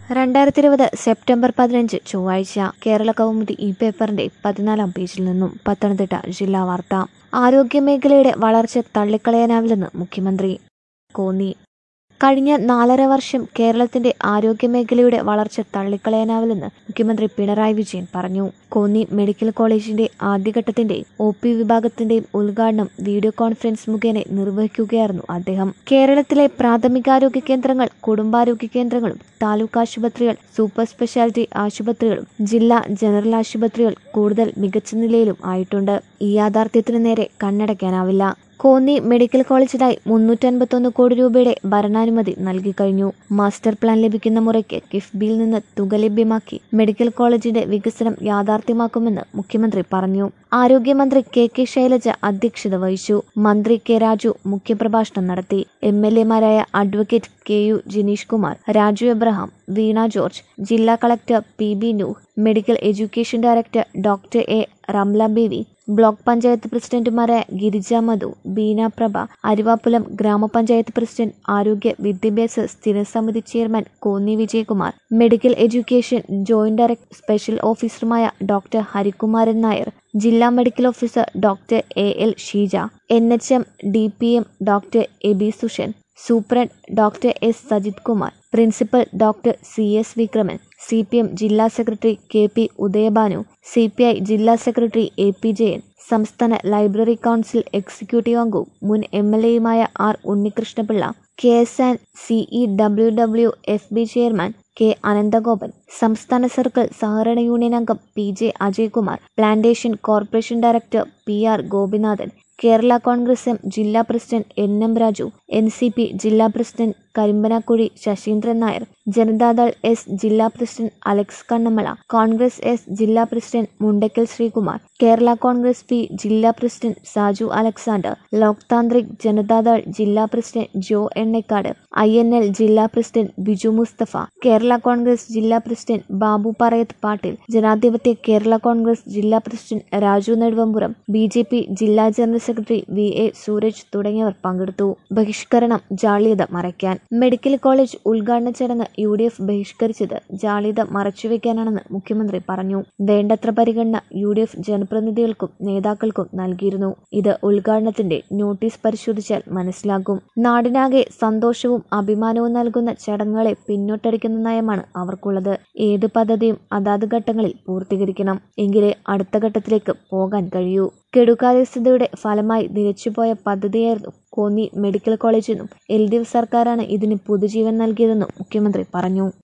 രണ്ടായിരത്തി ഇരുപത് സെപ്റ്റംബർ പതിനഞ്ച് ചൊവ്വാഴ്ച കേരള കൗമുദി ഈ പേപ്പറിന്റെ പതിനാലാം പേജിൽ നിന്നും പത്തനംതിട്ട ജില്ലാ വാർത്ത ആരോഗ്യമേഖലയുടെ വളർച്ച തള്ളിക്കളയാനാവില്ലെന്ന് മുഖ്യമന്ത്രി കോന്നി കഴിഞ്ഞ നാലര വർഷം കേരളത്തിന്റെ ആരോഗ്യമേഖലയുടെ വളർച്ച തള്ളിക്കളയാനാവില്ലെന്ന് മുഖ്യമന്ത്രി പിണറായി വിജയൻ പറഞ്ഞു കോന്നി മെഡിക്കൽ കോളേജിന്റെ ആദ്യഘട്ടത്തിന്റെ ഒ പി വിഭാഗത്തിന്റെയും ഉദ്ഘാടനം വീഡിയോ കോൺഫറൻസ് മുഖേന നിർവഹിക്കുകയായിരുന്നു അദ്ദേഹം കേരളത്തിലെ പ്രാഥമികാരോഗ്യ കേന്ദ്രങ്ങൾ കുടുംബാരോഗ്യ കേന്ദ്രങ്ങളും താലൂക്ക് ആശുപത്രികൾ സൂപ്പർ സ്പെഷ്യാലിറ്റി ആശുപത്രികളും ജില്ലാ ജനറൽ ആശുപത്രികൾ കൂടുതൽ മികച്ച നിലയിലും ആയിട്ടുണ്ട് ഈ യാഥാർത്ഥ്യത്തിനു നേരെ കണ്ണടയ്ക്കാനാവില്ല കോന്നി മെഡിക്കൽ കോളേജിനായി മുന്നൂറ്റൻപത്തൊന്ന് കോടി രൂപയുടെ ഭരണാനുമതി നൽകി കഴിഞ്ഞു മാസ്റ്റർ പ്ലാൻ ലഭിക്കുന്ന മുറയ്ക്ക് കിഫ്ബിയിൽ നിന്ന് തുക ലഭ്യമാക്കി മെഡിക്കൽ കോളേജിന്റെ വികസനം യാഥാർത്ഥ്യമാക്കുമെന്ന് മുഖ്യമന്ത്രി പറഞ്ഞു ആരോഗ്യമന്ത്രി കെ കെ ശൈലജ അധ്യക്ഷത വഹിച്ചു മന്ത്രി കെ രാജു മുഖ്യപ്രഭാഷണം നടത്തി എം എൽ എമാരായ advocate K U Jineesh Kumar Raju Abraham Veena George ജില്ലാ collector P B Nooh medical education director doctor A Ramla Baby block panchayat പ്രസിഡന്റുമാരായ ഗിരിജ മധു ബീന പ്രഭ അരിവാപ്പുലം ഗ്രാമപഞ്ചായത്ത് പ്രസിഡന്റ് ആരോഗ്യ വിദ്യാഭ്യാസ സ്ഥിരസമിതി chairman Konni Vijayakumar medical education joint director special ഓഫീസറുമായ ഡോക്ടർ ഹരികുമാരൻ നായർ ജില്ലാ medical officer doctor A L Sheeja N H M D P M doctor Aby Sushan superintendent doctor S Sajith Kumar principal doctor C S Vikraman C P M ജില്ലാ secretary K P Udayabhanu C P I ജില്ലാ secretary A P Jayan സംസ്ഥാന library council executive അംഗവും മുൻ M L എയുമായ R Unnikrishna Pillai K S and C E W W F B chairman K Ananthagopan സംസ്ഥാന circle സഹകരണ union അംഗം P J Ajaykumar plantation corporation director P R Gopinathan Kerala Congress M ജില്ലാ president N M Raju N C P ജില്ലാ president Karimpanakuzhi Saseendran Nair Janata Dal S ജില്ലാ president Alex Kannamala Congress S ജില്ലാ president Mundakkal Sreekumar Kerala Congress P ജില്ലാ president Saju Alexander Lok Tantrik Janata Dal ജില്ലാ president Jo Ennakkad I N L ജില്ലാ പ്രസിഡന്റ് ബിജു മുസ്തഫ കേരള കോൺഗ്രസ് ജില്ലാ പ്രസിഡന്റ് ബാബു പറയത്ത് പാട്ടീൽ ജനാധിപത്യ കേരള കോൺഗ്രസ് ജില്ലാ president Raju Neduvampuram B J P ജില്ലാ general secretary V A Sooraj തുടങ്ങിയവർ പങ്കെടുത്തു ബഹിഷ്കരണം ജാള്യത മറയ്ക്കാൻ മെഡിക്കൽ കോളേജ് ഉദ്ഘാടന ചടങ്ങ് യു ഡി എഫ് ബഹിഷ്കരിച്ചത് ജാള്യത മറച്ചുവെക്കാനാണെന്ന് മുഖ്യമന്ത്രി പറഞ്ഞു വേണ്ടത്ര പരിഗണന യു ഡി എഫ് ജനപ്രതിനിധികൾക്കും നേതാക്കൾക്കും നൽകിയിരുന്നു ഇത് ഉദ്ഘാടനത്തിന്റെ നോട്ടീസ് പരിശോധിച്ചാൽ മനസ്സിലാകും നാടിനാകെ സന്തോഷവും അഭിമാനവും നൽകുന്ന ചടങ്ങുകളെ പിന്നോട്ടടിക്കുന്ന നയമാണ് അവർക്കുള്ളത് ഏത് പദ്ധതിയും അതാത് ഘട്ടങ്ങളിൽ പൂർത്തീകരിക്കണം എങ്കിലേ അടുത്ത ഘട്ടത്തിലേക്ക് പോകാൻ കഴിയൂ കെടുകാര്യസ്ഥതയുടെ ഫലമായി നിലച്ചുപോയ പദ്ധതിയായിരുന്നു കോന്നി മെഡിക്കൽ കോളേജെന്നും എൽ ഡി എഫ് സർക്കാരാണ് ഇതിന് പുതുജീവൻ നൽകിയതെന്നും മുഖ്യമന്ത്രി പറഞ്ഞു